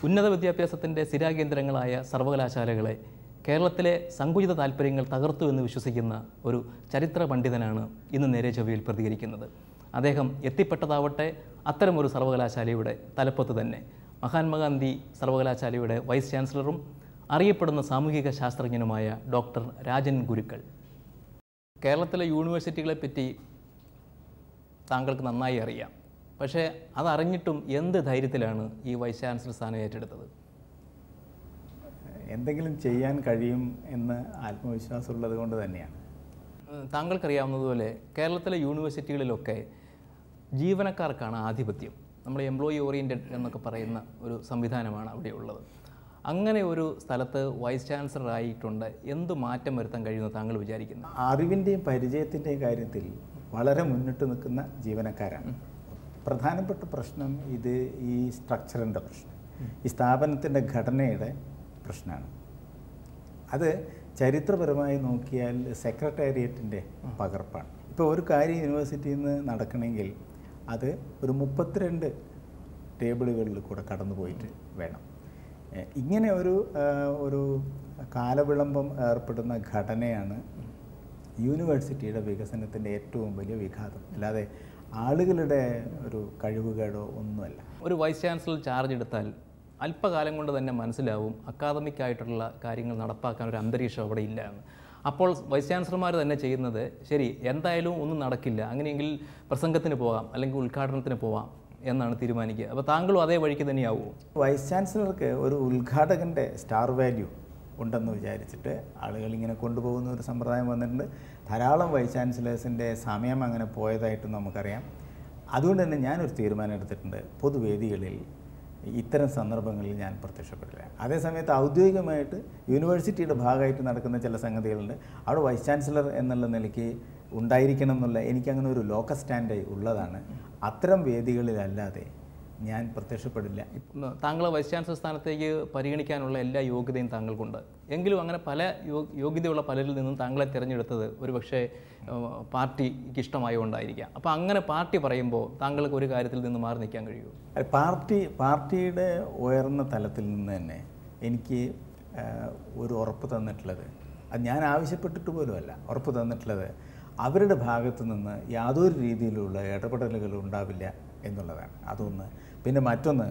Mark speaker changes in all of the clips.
Speaker 1: ഉന്നത വിദ്യാഭ്യാസത്തിൻ്റെ സ്ഥിരാകേന്ദ്രങ്ങളായ സർവകലാശാലകളെ കേരളത്തിലെ സങ്കുചിത താല്പര്യങ്ങൾ തകർത്തു എന്ന് വിശ്വസിക്കുന്ന ഒരു ചരിത്ര പണ്ഡിതനാണ് ഇന്ന് നേരെ ചൊവ്വയിൽ പ്രതികരിക്കുന്നത് അദ്ദേഹം എത്തിപ്പെട്ടതാവട്ടെ അത്തരമൊരു സർവകലാശാലയുടെ തലപ്പത്ത് തന്നെ മഹാത്മാഗാന്ധി സർവകലാശാലയുടെ വൈസ് ചാൻസലറും അറിയപ്പെടുന്ന സാമൂഹിക ശാസ്ത്രജ്ഞനുമായ ഡോക്ടർ രാജൻ ഗുരുക്കൾ കേരളത്തിലെ യൂണിവേഴ്സിറ്റികളെ പറ്റി താങ്കൾക്ക് നന്നായി അറിയാം പക്ഷേ അതറിഞ്ഞിട്ടും എന്ത് ധൈര്യത്തിലാണ് ഈ വൈസ് ചാൻസലർ സ്ഥാനം ഏറ്റെടുത്തത്
Speaker 2: എന്തെങ്കിലും ചെയ്യാൻ കഴിയും എന്ന് ആത്മവിശ്വാസമുള്ളത് കൊണ്ട് തന്നെയാണ്
Speaker 1: ഏഹ് താങ്കൾക്കറിയാവുന്നതുപോലെ കേരളത്തിലെ യൂണിവേഴ്സിറ്റികളിലൊക്കെ ജീവനക്കാർക്കാണ് ആധിപത്യം നമ്മൾ എംപ്ലോയി ഓറിയൻറ്റഡ് എന്നൊക്കെ പറയുന്ന ഒരു സംവിധാനമാണ് അവിടെ ഉള്ളത് അങ്ങനെ ഒരു സ്ഥലത്ത് വൈസ് ചാൻസലർ ആയിട്ടുണ്ട് എന്ത് മാറ്റം വരുത്താൻ കഴിയുമെന്ന് താങ്കൾ വിചാരിക്കുന്നു
Speaker 2: അറിവിൻ്റെയും പരിചയത്തിൻ്റെയും കാര്യത്തിൽ വളരെ മുന്നിട്ട് നിൽക്കുന്ന ജീവനക്കാരാണ് പ്രധാനപ്പെട്ട പ്രശ്നം ഇത് ഈ സ്ട്രക്ചറിൻ്റെ പ്രശ്നം ഈ സ്ഥാപനത്തിൻ്റെ ഘടനയുടെ പ്രശ്നമാണ് അത് ചരിത്രപരമായി നോക്കിയാൽ സെക്രട്ടേറിയറ്റിൻ്റെ പകർപ്പാണ് ഇപ്പോൾ ഒരു കാര്യം യൂണിവേഴ്സിറ്റിയിൽ നിന്ന് നടക്കണമെങ്കിൽ അത് ഒരു മുപ്പത്തിരണ്ട് ടേബിളുകളിൽ കൂടെ കടന്നു പോയിട്ട് വേണം ഏഹ് ഇങ്ങനെ ഒരു ആഹ് ഒരു കാലവിളംബം ഏർപ്പെടുന്ന ഘടനയാണ് യൂണിവേഴ്സിറ്റിയുടെ വികസനത്തിൻ്റെ ഏറ്റവും വലിയ വിഘാതം അല്ലാതെ ആളുകളുടെ ഒരു കഴിവുകേടോ ഒന്നുമല്ല
Speaker 1: ഒരു വൈസ് ചാൻസലർ ചാർജ് എടുത്താൽ അല്പകാലം കൊണ്ട് തന്നെ മനസ്സിലാവും അക്കാദമിക് ആയിട്ടുള്ള കാര്യങ്ങൾ നടപ്പാക്കാൻ ഒരു അന്തരീക്ഷം അവിടെ ഇല്ല എന്ന് അപ്പോൾ വൈസ് ചാൻസലർമാർ തന്നെ ചെയ്യുന്നത് ശരി എന്തായാലും ഒന്നും നടക്കില്ല അങ്ങനെയെങ്കിൽ പ്രസംഗത്തിന് പോകാം അല്ലെങ്കിൽ ഉദ്ഘാടനത്തിന് പോവാം എന്നാണ് തീരുമാനിക്കുക അപ്പോൾ താങ്കളും അതേ വഴിക്ക് തന്നെയാവുമോ
Speaker 2: വൈസ് ചാൻസലർക്ക് ഒരു ഉദ്ഘാടകൻ്റെ സ്റ്റാർ വാല്യൂ ഉണ്ടെന്ന് വിചാരിച്ചിട്ട് ആളുകൾ ഇങ്ങനെ കൊണ്ടുപോകുന്ന ഒരു സമ്പ്രദായം വന്നിട്ടുണ്ട് ധാരാളം വൈസ് ചാൻസലേഴ്സിൻ്റെ സമയം അങ്ങനെ പോയതായിട്ട് നമുക്കറിയാം അതുകൊണ്ട് തന്നെ ഞാനൊരു തീരുമാനം എടുത്തിട്ടുണ്ട് പൊതുവേദികളിൽ ഇത്തരം സന്ദർഭങ്ങളിൽ ഞാൻ പ്രത്യക്ഷപ്പെടില്ല അതേസമയത്ത് ഔദ്യോഗികമായിട്ട് യൂണിവേഴ്സിറ്റിയുടെ ഭാഗമായിട്ട് നടക്കുന്ന ചില സംഗതികളുണ്ട് അവിടെ വൈസ് ചാൻസലർ എന്നുള്ള നിലയ്ക്ക് ഉണ്ടായിരിക്കണം എന്നുള്ള എനിക്കങ്ങനെ ഒരു ലോക സ്റ്റാൻഡായി ഉള്ളതാണ് അത്തരം വേദികളിലല്ലാതെ ഞാൻ പ്രത്യക്ഷപ്പെടില്ല
Speaker 1: ഇപ്പം താങ്കളെ വൈസ് ചാൻസലർ സ്ഥാനത്തേക്ക് പരിഗണിക്കാനുള്ള എല്ലാ യോഗ്യതയും താങ്കൾക്കുണ്ട് എങ്കിലും അങ്ങനെ പല യോ- യോഗ്യതയുള്ള പലരിൽ നിന്നും താങ്കളെ തിരഞ്ഞെടുത്തത് ഒരുപക്ഷെ ഏഹ്, പാർട്ടിക്ക് ഇഷ്ടമായതുകൊണ്ടായിരിക്കാം അപ്പോൾ അങ്ങനെ പാർട്ടി പറയുമ്പോൾ താങ്കൾക്ക് ഒരു കാര്യത്തിൽ നിന്ന് മാറി നിൽക്കാൻ കഴിയുമോ
Speaker 2: അത് പാർട്ടി പാർട്ടിയുടെ ഉയർന്ന തലത്തിൽ നിന്ന് തന്നെ എനിക്ക് ആ, ഒരു ഉറപ്പ് തന്നിട്ടുള്ളത് അത് ഞാൻ ആവശ്യപ്പെട്ടിട്ട് പോലുമല്ല ഉറപ്പ് തന്നിട്ടുള്ളത് അവരുടെ ഭാഗത്തു നിന്ന് യാതൊരു രീതിയിലുള്ള ഇടപെടലുകൾ ഉണ്ടാവില്ല എന്നുള്ളതാണ് അതൊന്ന് പിന്നെ മറ്റൊന്ന്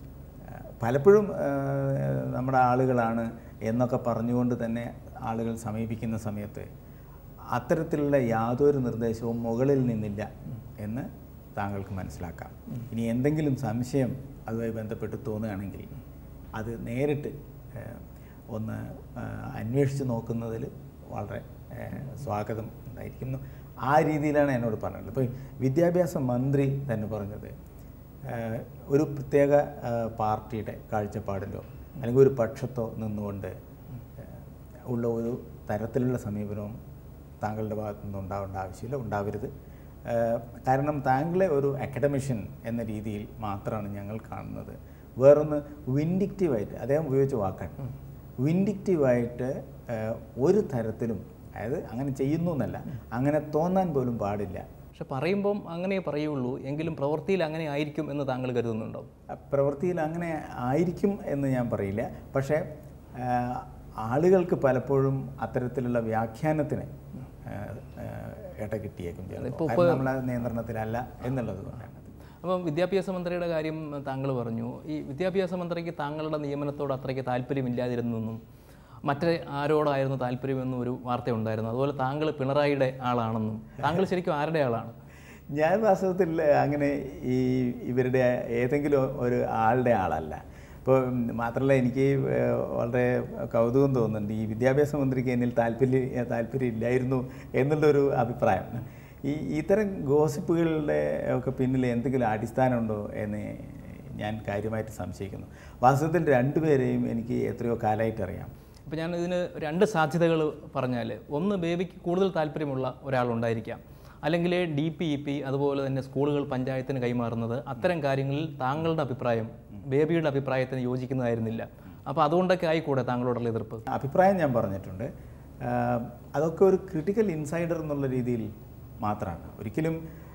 Speaker 2: ആ, പലപ്പോഴും ആ, നമ്മുടെ ആളുകളാണ് എന്നൊക്കെ പറഞ്ഞുകൊണ്ട് തന്നെ ആളുകൾ സമീപിക്കുന്ന സമയത്ത് അത്തരത്തിലുള്ള യാതൊരു നിർദ്ദേശവും മുകളിൽ നിന്നില്ല എന്ന് താങ്കൾക്ക് മനസ്സിലാക്കാം ഇനി എന്തെങ്കിലും സംശയം അതുമായി ബന്ധപ്പെട്ട് തോന്നുകയാണെങ്കിൽ അത് നേരിട്ട് ഏഹ്, ഒന്ന് ഏഹ്, അന്വേഷിച്ച് നോക്കുന്നതിൽ വളരെ ഏഹ്, സ്വാഗതം ഉണ്ടായിരിക്കുന്നു ആ രീതിയിലാണ് എന്നോട് പറഞ്ഞത് ഇപ്പോൾ വിദ്യാഭ്യാസ മന്ത്രി തന്നെ പറഞ്ഞത് ഏഹ്, ഒരു പ്രത്യേക ഏഹ്, പാർട്ടിയുടെ കാഴ്ചപ്പാടിലോ അല്ലെങ്കിൽ ഒരു പക്ഷത്തോ നിന്നുകൊണ്ട് ഏഹ്, ഉള്ള ഒരു തരത്തിലുള്ള സമീപനവും താങ്കളുടെ ഭാഗത്തു നിന്ന് ഉണ്ടാവേണ്ട ആവശ്യമില്ല ഉണ്ടാവരുത് ഏഹ് കാരണം താങ്കളെ ഒരു അക്കഡമിഷ്യൻ എന്ന രീതിയിൽ മാത്രമാണ് ഞങ്ങൾ കാണുന്നത് വേറൊന്ന് വിൻഡിക്റ്റീവായിട്ട് അദ്ദേഹം ഉപയോഗിച്ച വാക്കാണ് വിൻഡിക്റ്റീവായിട്ട് ഏഹ് ഒരു തരത്തിലും അതായത് അങ്ങനെ ചെയ്യുന്നു എന്നല്ല അങ്ങനെ തോന്നാൻ പോലും പാടില്ല
Speaker 1: പക്ഷെ പറയുമ്പം അങ്ങനെ പറയുള്ളൂ എങ്കിലും പ്രവൃത്തിയിൽ അങ്ങനെ ആയിരിക്കും എന്ന് താങ്കൾ കരുതുന്നുണ്ടോ
Speaker 2: പ്രവൃത്തിയിൽ അങ്ങനെ ആയിരിക്കും എന്ന് ഞാൻ പറയില്ല പക്ഷേ ആ, ആളുകൾക്ക് പലപ്പോഴും അത്തരത്തിലുള്ള വ്യാഖ്യാനത്തിന് ആ, ആ, ഇട കിട്ടിയേക്കും ചിലപ്പോൾ കാരണം നമ്മളെ നിയന്ത്രണത്തിലല്ല എന്നുള്ളത് കൊണ്ടാണ്
Speaker 1: അപ്പം വിദ്യാഭ്യാസ മന്ത്രിയുടെ കാര്യം താങ്കൾ പറഞ്ഞു ഈ വിദ്യാഭ്യാസ മന്ത്രിക്ക് താങ്കളുടെ നിയമനത്തോട് അത്രയ്ക്ക് താല്പര്യമില്ലാതിരുന്നെന്നും മറ്റേ ആരോടായിരുന്നു താല്പര്യമെന്നും ഒരു വാർത്ത ഉണ്ടായിരുന്നു അതുപോലെ താങ്കൾ പിണറായിയുടെ ആളാണെന്നും താങ്കൾ ശരിക്കും ആരുടെ ആളാണ്
Speaker 2: ഞാൻ വാസ്തവത്തിൽ അങ്ങനെ ഈ ഇവരുടെ ഏതെങ്കിലും ഒരു ആളുടെ ആളല്ല ഇപ്പോൾ മാത്രമല്ല എനിക്ക് ഏഹ്, വളരെ കൗതുകം തോന്നുന്നുണ്ട് ഈ വിദ്യാഭ്യാസ മന്ത്രിക്ക് എന്നിൽ താല്പര്യം താല്പര്യം ഇല്ലായിരുന്നു എന്നുള്ളൊരു അഭിപ്രായം ഈ ഇത്തരം ഗോസിപ്പുകളുടെ ഒക്കെ പിന്നിൽ എന്തെങ്കിലും അടിസ്ഥാനമുണ്ടോ എന്ന് ഞാൻ കാര്യമായിട്ട് സംശയിക്കുന്നു വാസ്തവത്തിൽ രണ്ടുപേരെയും എനിക്ക് എത്രയോ കാലമായിട്ട് അറിയാം
Speaker 1: അപ്പോൾ ഞാൻ ഇതിന് രണ്ട് സാധ്യതകൾ പറഞ്ഞാൽ ഒന്ന് ബേബിക്ക് കൂടുതൽ താല്പര്യമുള്ള ഒരാളുണ്ടായിരിക്കാം അല്ലെങ്കിൽ ഡി പി ഇ പി അതുപോലെ തന്നെ സ്കൂളുകൾ പഞ്ചായത്തിന് കൈമാറുന്നത് അത്തരം കാര്യങ്ങളിൽ താങ്കളുടെ അഭിപ്രായം ബേബിയുടെ അഭിപ്രായത്തിന് യോജിക്കുന്നതായിരുന്നില്ല അപ്പോൾ അതുകൊണ്ടൊക്കെ ആയിക്കൂടെ താങ്കളോടുള്ള എതിർപ്പ്
Speaker 2: അഭിപ്രായം ഞാൻ പറഞ്ഞിട്ടുണ്ട് ആഹ് അതൊക്കെ ഒരു ക്രിട്ടിക്കൽ ഇൻസൈഡർ എന്നുള്ള രീതിയിൽ മാത്രമാണ് ഒരിക്കലും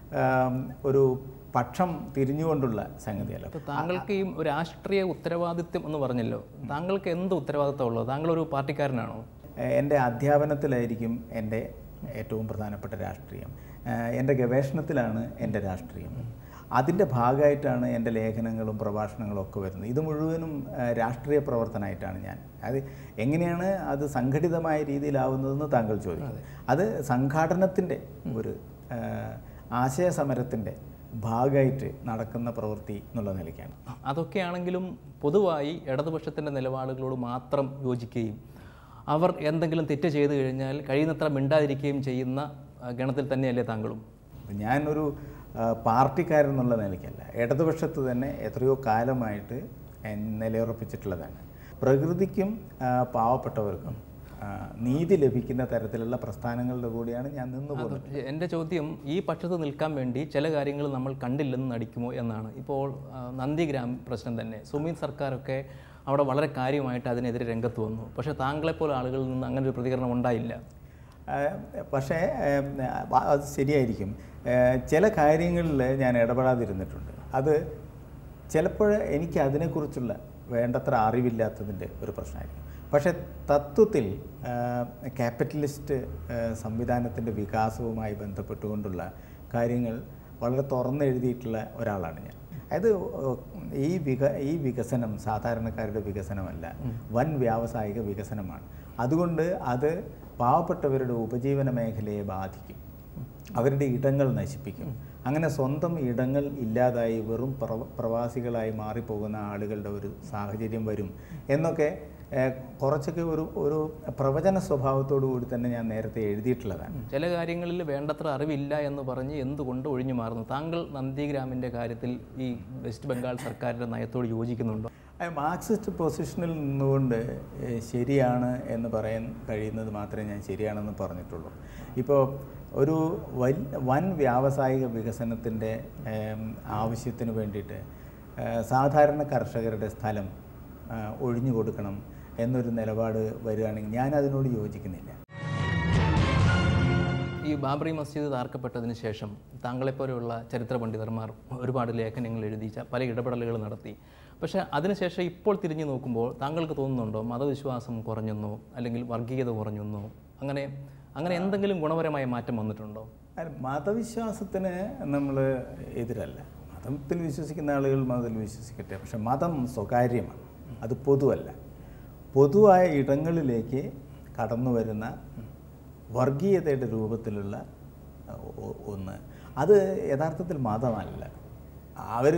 Speaker 2: ആം, ഒരു പക്ഷം തിരിഞ്ഞുകൊണ്ടുള്ള സംഗതിയല്ല
Speaker 1: ഇപ്പോൾ താങ്കൾക്ക് ഈ ഒരു രാഷ്ട്രീയ ഉത്തരവാദിത്വം എന്ന് പറഞ്ഞല്ലോ താങ്കൾക്ക് എന്ത് ഉത്തരവാദിത്തം ഉള്ളത് താങ്കൾ ഒരു പാർട്ടിക്കാരനാണോ
Speaker 2: ഏഹ് എൻ്റെ അധ്യാപനത്തിലായിരിക്കും എൻ്റെ ഏറ്റവും പ്രധാനപ്പെട്ട രാഷ്ട്രീയം ഏഹ് എൻ്റെ ഗവേഷണത്തിലാണ് എൻ്റെ രാഷ്ട്രീയം അതിൻ്റെ ഭാഗമായിട്ടാണ് എൻ്റെ ലേഖനങ്ങളും പ്രഭാഷണങ്ങളും ഒക്കെ വരുന്നത് ഇത് മുഴുവനും ഏഹ് രാഷ്ട്രീയ പ്രവർത്തനമായിട്ടാണ് ഞാൻ അത് എങ്ങനെയാണ് അത് സംഘടിതമായ രീതിയിലാവുന്നതെന്ന് താങ്കൾ ചോദിക്കും അത് സംഘാടനത്തിൻ്റെ ഒരു ഏഹ് ആശയസമരത്തിൻ്റെ ഭാഗമായിട്ട് നടക്കുന്ന പ്രവൃത്തി എന്നുള്ള നിലയ്ക്കാണ്
Speaker 1: അതൊക്കെയാണെങ്കിലും പൊതുവായി ഇടതുപക്ഷത്തിൻ്റെ നിലപാടുകളോട് മാത്രം യോജിക്കുകയും അവർ എന്തെങ്കിലും തെറ്റ് ചെയ്തു കഴിഞ്ഞാൽ കഴിയുന്നത്ര മിണ്ടാതിരിക്കുകയും ചെയ്യുന്ന ആ, ഗണത്തിൽ തന്നെയല്ലേ താങ്കളും
Speaker 2: ഞാനൊരു ആ, പാർട്ടിക്കാരൻ എന്നുള്ള നിലയ്ക്കല്ല ഇടതുപക്ഷത്ത് തന്നെ എത്രയോ കാലമായിട്ട് എൻ- നിലയുറപ്പിച്ചിട്ടുള്ളതാണ് പ്രകൃതിക്കും ആ, പാവപ്പെട്ടവർക്കും ആ, നീതി ലഭിക്കുന്ന തരത്തിലുള്ള പ്രസ്ഥാനങ്ങളുടെ കൂടിയാണ് ഞാൻ നിന്നു പോകുന്നത്
Speaker 1: അത് എൻ്റെ ചോദ്യം ഈ പക്ഷത്ത് നിൽക്കാൻ വേണ്ടി ചില കാര്യങ്ങൾ നമ്മൾ കണ്ടില്ലെന്ന് നടിക്കുമോ എന്നാണ് ഇപ്പോൾ ആ, നന്ദിഗ്രാം പ്രശ്നം തന്നെ സുമീത് സർക്കാരൊക്കെ അവിടെ വളരെ കാര്യമായിട്ട് അതിനെതിരെ രംഗത്ത് വന്നു പക്ഷേ താങ്കളെപ്പോലെ ആളുകളിൽ നിന്ന് അങ്ങനെ ഒരു പ്രതികരണം ഉണ്ടായില്ല
Speaker 2: ആ, പക്ഷേ ഏം, ആ, അത് ശരിയായിരിക്കും ഏ, ചില കാര്യങ്ങളിൽ ഞാൻ ഇടപെടാതിരുന്നിട്ടുണ്ട് അത് ചിലപ്പോൾ എനിക്ക് അതിനെക്കുറിച്ചുള്ള വേണ്ടത്ര അറിവില്ലാത്തതിൻ്റെ ഒരു പ്രശ്നമായിരിക്കും പക്ഷേ തത്വത്തിൽ ആ, ക്യാപിറ്റലിസ്റ്റ് സംവിധാനത്തിൻ്റെ വികാസവുമായി ബന്ധപ്പെട്ടുകൊണ്ടുള്ള കാര്യങ്ങൾ വളരെ തുറന്നെഴുതിയിട്ടുള്ള ഒരാളാണ് ഞാൻ അതായത് ഈ വിക ഈ വികസനം സാധാരണക്കാരുടെ വികസനമല്ല വൻ വ്യാവസായിക വികസനമാണ് അതുകൊണ്ട് അത് പാവപ്പെട്ടവരുടെ ഉപജീവന മേഖലയെ ബാധിക്കും അവരുടെ ഇടങ്ങൾ നശിപ്പിക്കും അങ്ങനെ സ്വന്തം ഇടങ്ങൾ ഇല്ലാതായി വെറും പ്രവ പ്രവാസികളായി മാറിപ്പോകുന്ന ആളുകളുടെ ഒരു സാഹചര്യം വരും എന്നൊക്കെ ഏഹ്, കുറച്ചൊക്കെ ഒരു ഒരു പ്രവചന സ്വഭാവത്തോടു കൂടി തന്നെ ഞാൻ നേരത്തെ എഴുതിയിട്ടുള്ളതാണ്
Speaker 1: ചില കാര്യങ്ങളിൽ വേണ്ടത്ര അറിവില്ല എന്ന് പറഞ്ഞ് എന്തുകൊണ്ട് ഒഴിഞ്ഞു മാറുന്നു താങ്കൾ നന്ദിഗ്രാമിൻ്റെ കാര്യത്തിൽ ഈ വെസ്റ്റ് ബംഗാൾ സർക്കാരിൻ്റെ നയത്തോട് യോജിക്കുന്നുണ്ടോ
Speaker 2: ആ മാർക്സിസ്റ്റ് പൊസിഷനിൽ നിന്നുകൊണ്ട് ഏഹ്, ശരിയാണ് എന്ന് പറയാൻ കഴിയുന്നത് മാത്രമേ ഞാൻ ശരിയാണെന്ന് പറഞ്ഞിട്ടുള്ളൂ ഇപ്പോൾ ഒരു വൽ വൻ വ്യാവസായിക വികസനത്തിൻ്റെ ഏം, ആവശ്യത്തിന് വേണ്ടിയിട്ട് ഏഹ്, സാധാരണ കർഷകരുടെ സ്ഥലം ആ, ഒഴിഞ്ഞു കൊടുക്കണം എന്നൊരു നിലപാട് വരികയാണെങ്കിൽ ഞാൻ അതിനോട് യോജിക്കുന്നില്ല
Speaker 1: ഈ ബാബറി മസ്ജിദ് താർക്കപ്പെട്ടതിന് ശേഷം താങ്കളെപ്പോലെയുള്ള ചരിത്ര പണ്ഡിതന്മാർ ഒരുപാട് ലേഖനങ്ങൾ എഴുതി ച- പല ഇടപെടലുകൾ നടത്തി പക്ഷേ അതിനുശേഷം ഇപ്പോൾ തിരിഞ്ഞു നോക്കുമ്പോൾ താങ്കൾക്ക് തോന്നുന്നുണ്ടോ മതവിശ്വാസം കുറഞ്ഞെന്നോ അല്ലെങ്കിൽ വർഗീയത കുറഞ്ഞെന്നോ അങ്ങനെ അങ്ങനെ എന്തെങ്കിലും ഗുണപരമായ മാറ്റം വന്നിട്ടുണ്ടോ
Speaker 2: അല്ല, മതവിശ്വാസത്തിന് നമ്മൾ എതിരല്ല മതത്തിൽ വിശ്വസിക്കുന്ന ആളുകൾ മതത്തിൽ വിശ്വസിക്കട്ടെ പക്ഷെ മതം സ്വകാര്യമാണ് അത് പൊതുവല്ല പൊതുവായ ഇടങ്ങളിലേക്ക് കടന്നു വരുന്ന വർഗീയതയുടെ രൂപത്തിലുള്ള ഒ- ഒന്ന് അത് യഥാർത്ഥത്തിൽ മതമല്ല അവർ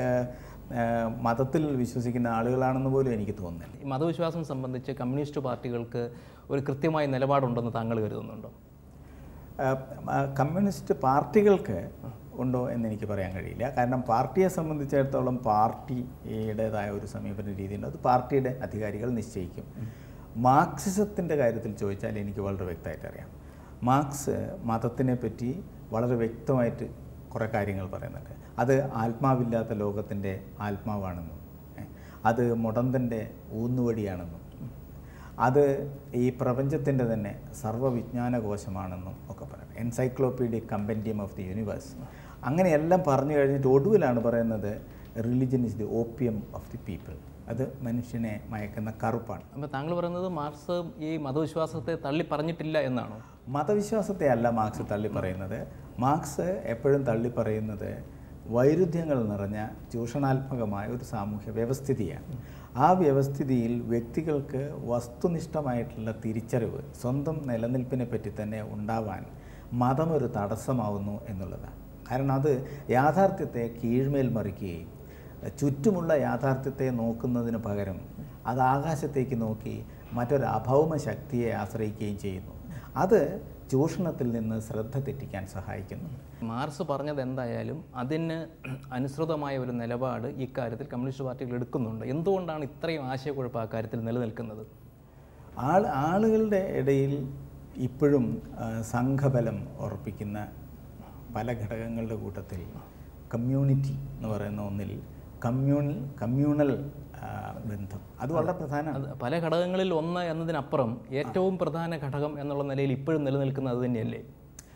Speaker 2: മതത്തിൽ വിശ്വസിക്കുന്ന ആളുകളാണെന്ന് പോലും എനിക്ക് തോന്നുന്നില്ല
Speaker 1: ഈ മതവിശ്വാസം സംബന്ധിച്ച് കമ്മ്യൂണിസ്റ്റ് പാർട്ടികൾക്ക് ഒരു കൃത്യമായ നിലപാടുണ്ടെന്ന് താങ്കൾ കരുതുന്നുണ്ടോ
Speaker 2: ആ, ആ, കമ്മ്യൂണിസ്റ്റ് പാർട്ടികൾക്ക് ഉണ്ടോ എന്ന് എനിക്ക് പറയാൻ കഴിയില്ല കാരണം പാർട്ടിയെ സംബന്ധിച്ചിടത്തോളം പാർട്ടിയുടേതായ ഒരു സമീപന രീതിയുണ്ട് അത് പാർട്ടിയുടെ അധികാരികൾ നിശ്ചയിക്കും മാർക്സിസത്തിൻ്റെ കാര്യത്തിൽ ചോദിച്ചാൽ എനിക്ക് വളരെ വ്യക്തമായിട്ട് അറിയാം മാർക്സ് മതത്തിനെ പറ്റി വളരെ വ്യക്തമായിട്ട് കുറേ കാര്യങ്ങൾ പറയുന്നുണ്ട് അത് ആത്മാവില്ലാത്ത ലോകത്തിൻ്റെ ആത്മാവാണെന്നും ഏ, അത് മുടന്തൻ്റെ ഊന്നുവടിയാണെന്നും അത് ഈ പ്രപഞ്ചത്തിൻ്റെ തന്നെ സർവ്വവിജ്ഞാന കോശമാണെന്നും ഒക്കെ പറയും encyclopaedic compendium of the universe അങ്ങനെയെല്ലാം പറഞ്ഞു കഴിഞ്ഞിട്ട് ഒടുവിലാണ് പറയുന്നത് religion is the opium of the people അത് മനുഷ്യനെ മയക്കുന്ന കറുപ്പാണ്
Speaker 1: അപ്പോൾ താങ്കൾ പറയുന്നത് മാർക്സ് ഈ മതവിശ്വാസത്തെ തള്ളി പറഞ്ഞിട്ടില്ല എന്നാണോ
Speaker 2: മതവിശ്വാസത്തെ അല്ല മാർക്സ് തള്ളി പറയുന്നത് മാർക്സ് എപ്പോഴും തള്ളി പറയുന്നത് വൈരുദ്ധ്യങ്ങൾ നിറഞ്ഞ ചൂഷണാത്മകമായ ഒരു സാമൂഹ്യ വ്യവസ്ഥിതിയാണ് ആ വ്യവസ്ഥിതിയിൽ വ്യക്തികൾക്ക് വസ്തുനിഷ്ഠമായിട്ടുള്ള തിരിച്ചറിവ് സ്വന്തം നിലനിൽപ്പിനെ പറ്റി തന്നെ ഉണ്ടാവാൻ മതം ഒരു തടസ്സമാവുന്നു എന്നുള്ളതാണ് കാരണം അത് യാഥാർത്ഥ്യത്തെ കീഴ്മേൽ മറിക്കുകയും ചുറ്റുമുള്ള യാഥാർത്ഥ്യത്തെ നോക്കുന്നതിന് പകരം അത് ആകാശത്തേക്ക് നോക്കി മറ്റൊരു അഭൗമ ശക്തിയെ ആശ്രയിക്കുകയും ചെയ്യുന്നു അത് ചൂഷണത്തിൽ നിന്ന് ശ്രദ്ധ തെറ്റിക്കാൻ സഹായിക്കുന്നു
Speaker 1: മാർക്സ് പറഞ്ഞത് എന്തായാലും അതിന് അനുസൃതമായ ഒരു നിലപാട് ഇക്കാര്യത്തിൽ കമ്മ്യൂണിസ്റ്റ് പാർട്ടികൾ എടുക്കുന്നുണ്ട് എന്തുകൊണ്ടാണ് ഇത്രയും ആശയക്കുഴപ്പം ആ കാര്യത്തിൽ നിലനിൽക്കുന്നത്
Speaker 2: ആൾ ആളുകളുടെ ഇടയിൽ ഇപ്പോഴും ആ, സംഘബലം ഉറപ്പിക്കുന്ന പല ഘടകങ്ങളുടെ കൂട്ടത്തിൽ കമ്മ്യൂണിറ്റി എന്ന് പറയുന്ന ഒന്നിൽ കമ്മ്യൂണൽ കമ്മ്യൂണൽ ആ, ബന്ധം അത് വളരെ പ്രധാനമാണ്
Speaker 1: അത് പല ഘടകങ്ങളിൽ ഒന്ന് എന്നതിനപ്പുറം ഏറ്റവും പ്രധാന ഘടകം എന്നുള്ള നിലയിൽ ഇപ്പോഴും നിലനിൽക്കുന്നത് അത് തന്നെയല്ലേ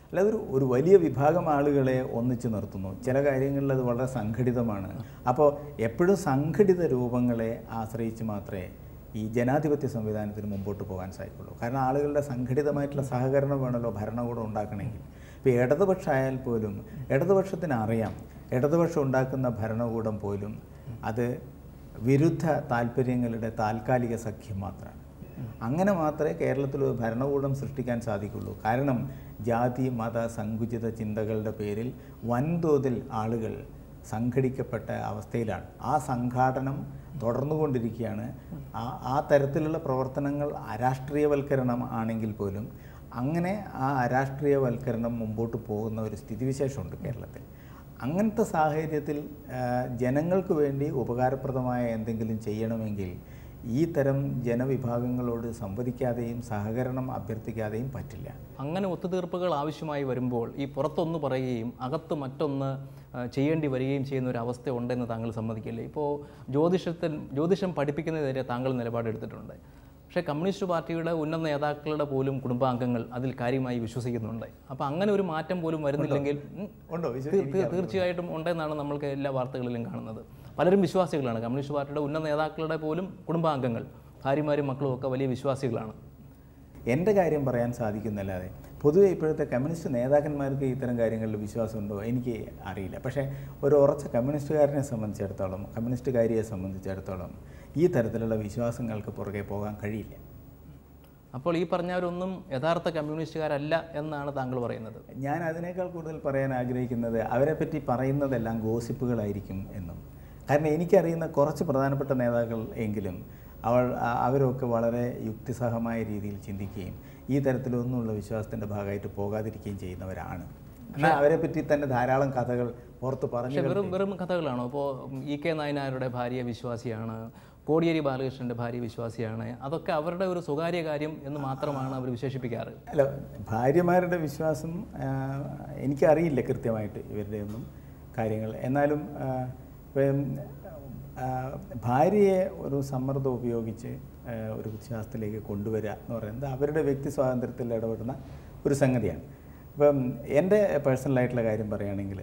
Speaker 2: അല്ലാതെ ഒരു ഒരു വലിയ വിഭാഗം ആളുകളെ ഒന്നിച്ചു നിർത്തുന്നു ചില കാര്യങ്ങളിൽ അത് വളരെ സംഘടിതമാണ് അപ്പോൾ എപ്പോഴും സംഘടിത രൂപങ്ങളെ ആശ്രയിച്ച് മാത്രമേ ഈ ജനാധിപത്യ സംവിധാനത്തിന് മുമ്പോട്ട് പോകാൻ സാധിക്കുള്ളൂ കാരണം ആളുകളുടെ സംഘടിതമായിട്ടുള്ള സഹകരണം വേണമല്ലോ ഭരണകൂടം ഉണ്ടാക്കണമെങ്കിൽ ഇപ്പോൾ ഇടതുപക്ഷമായാൽ പോലും ഇടതുപക്ഷത്തിന് അറിയാം ഇടതുപക്ഷം ഉണ്ടാക്കുന്ന ഭരണകൂടം പോലും അത് വിരുദ്ധ താല്പര്യങ്ങളുടെ താൽക്കാലിക സഖ്യം മാത്രമാണ് അങ്ങനെ മാത്രമേ കേരളത്തിൽ ഒരു ഭരണകൂടം സൃഷ്ടിക്കാൻ സാധിക്കുള്ളൂ കാരണം ജാതി മത സങ്കുചിത ചിന്തകളുടെ പേരിൽ വൻതോതിൽ ആളുകൾ സംഘടിക്കപ്പെട്ട അവസ്ഥയിലാണ് ആ സംഘാടനം തുടർന്നുകൊണ്ടിരിക്കുകയാണ് ആ ആ തരത്തിലുള്ള പ്രവർത്തനങ്ങൾ അരാഷ്ട്രീയവൽക്കരണം ആണെങ്കിൽ പോലും അങ്ങനെ ആ അരാഷ്ട്രീയവൽക്കരണം മുമ്പോട്ട് പോകുന്ന ഒരു സ്ഥിതിവിശേഷമുണ്ട് കേരളത്തിൽ അങ്ങനത്തെ സാഹചര്യത്തിൽ ആ, ജനങ്ങൾക്ക് വേണ്ടി ഉപകാരപ്രദമായ എന്തെങ്കിലും ചെയ്യണമെങ്കിൽ ഈ തരം ജനവിഭാഗങ്ങളോട് സംവദിക്കാതെയും സഹകരണം അഭ്യർത്ഥിക്കാതെയും പറ്റില്ല
Speaker 1: അങ്ങനെ ഒത്തുതീർപ്പുകൾ ആവശ്യമായി വരുമ്പോൾ ഈ പുറത്തൊന്ന് പറയുകയും അകത്ത് മറ്റൊന്ന് ആ, ചെയ്യേണ്ടി വരികയും ചെയ്യുന്ന ഒരു അവസ്ഥ ഉണ്ടെന്ന് താങ്കൾ സമ്മതിക്കില്ലേ ഇപ്പോൾ ജ്യോതിഷത്തിൽ ജ്യോതിഷം പഠിപ്പിക്കുന്നതിനെതിരെ താങ്കൾ നിലപാടെടുത്തിട്ടുണ്ട് പക്ഷേ കമ്മ്യൂണിസ്റ്റ് പാർട്ടിയുടെ ഉന്നത നേതാക്കളുടെ പോലും കുടുംബാംഗങ്ങൾ അതിൽ കാര്യമായി വിശ്വസിക്കുന്നുണ്ട് അപ്പോൾ അങ്ങനെ ഒരു മാറ്റം പോലും വരുന്നില്ലെങ്കിൽ ഉം,
Speaker 2: ഉണ്ടോ വിശ്വ-
Speaker 1: തീർ- തീർ- തീർച്ചയായിട്ടും ഉണ്ടെന്നാണ് നമ്മൾക്ക് എല്ലാ വാർത്തകളിലും കാണുന്നത് പലരും വിശ്വാസികളാണ് കമ്മ്യൂണിസ്റ്റ് പാർട്ടിയുടെ ഉന്നത നേതാക്കളുടെ പോലും കുടുംബാംഗങ്ങൾ ഭാര്യമാരും മക്കളും ഒക്കെ വലിയ വിശ്വാസികളാണ്
Speaker 2: എൻ്റെ കാര്യം പറയാൻ സാധിക്കുന്നല്ലാതെ പൊതുവെ ഇപ്പോഴത്തെ കമ്മ്യൂണിസ്റ്റ് നേതാക്കന്മാർക്ക് ഇത്തരം കാര്യങ്ങളിൽ വിശ്വാസമുണ്ടോ എനിക്ക് അറിയില്ല പക്ഷേ ഒരു ഉറച്ച കമ്മ്യൂണിസ്റ്റുകാരനെ സംബന്ധിച്ചിടത്തോളം കമ്മ്യൂണിസ്റ്റുകാരിയെ സംബന്ധിച്ചിടത്തോളം ഈ തരത്തിലുള്ള വിശ്വാസങ്ങൾക്ക് പുറകെ പോകാൻ കഴിയില്ല
Speaker 1: അപ്പോൾ ഈ പറഞ്ഞവരൊന്നും യഥാർത്ഥ കമ്മ്യൂണിസ്റ്റുകാരല്ല എന്നാണ് താങ്കൾ പറയുന്നത്
Speaker 2: ഞാൻ അതിനേക്കാൾ കൂടുതൽ പറയാൻ ആഗ്രഹിക്കുന്നത് അവരെപ്പറ്റി പറയുന്നതെല്ലാം ഗോസിപ്പുകളായിരിക്കും എന്നും കാരണം എനിക്കറിയുന്ന കുറച്ച് പ്രധാനപ്പെട്ട നേതാക്കൾ എങ്കിലും അവൾ ആ- അവരൊക്കെ വളരെ യുക്തിസഹമായ രീതിയിൽ ചിന്തിക്കുകയും ഈ തരത്തിലൊന്നുമുള്ള വിശ്വാസത്തിൻ്റെ ഭാഗമായിട്ട് പോകാതിരിക്കുകയും ചെയ്യുന്നവരാണ് എന്നാൽ അവരെപ്പറ്റി തന്നെ ധാരാളം കഥകൾ പുറത്ത് പറഞ്ഞു
Speaker 1: പക്ഷെ വെറും വെറും കഥകളാണോ ഇപ്പോൾ ഇ കെ നായനാരുടെ ഭാര്യ വിശ്വാസിയാണ് കോടിയേരി ബാലകൃഷ്ണൻ്റെ ഭാര്യ വിശ്വാസിയാണ് അതൊക്കെ അവരുടെ ഒരു സ്വകാര്യ കാര്യം എന്ന് മാത്രമാണ് അവർ വിശേഷിപ്പിക്കാറ്
Speaker 2: അല്ല ഭാര്യമാരുടെ വിശ്വാസം ആ, എനിക്കറിയില്ല കൃത്യമായിട്ട് ഇവരുടെ ഒന്നും കാര്യങ്ങൾ എന്നാലും ആ, ഇപ്പം, ആ, ഭാര്യയെ ഒരു സമ്മർദ്ദം ഉപയോഗിച്ച് ആ, ഒരു വിശ്വാസത്തിലേക്ക് കൊണ്ടുവരിക എന്ന് പറയുന്നത് അവരുടെ വ്യക്തി സ്വാതന്ത്ര്യത്തിൽ ഇടപെടുന്ന ഒരു സംഗതിയാണ് ഇപ്പം എൻ്റെ പേഴ്സണലായിട്ടുള്ള കാര്യം പറയുകയാണെങ്കിൽ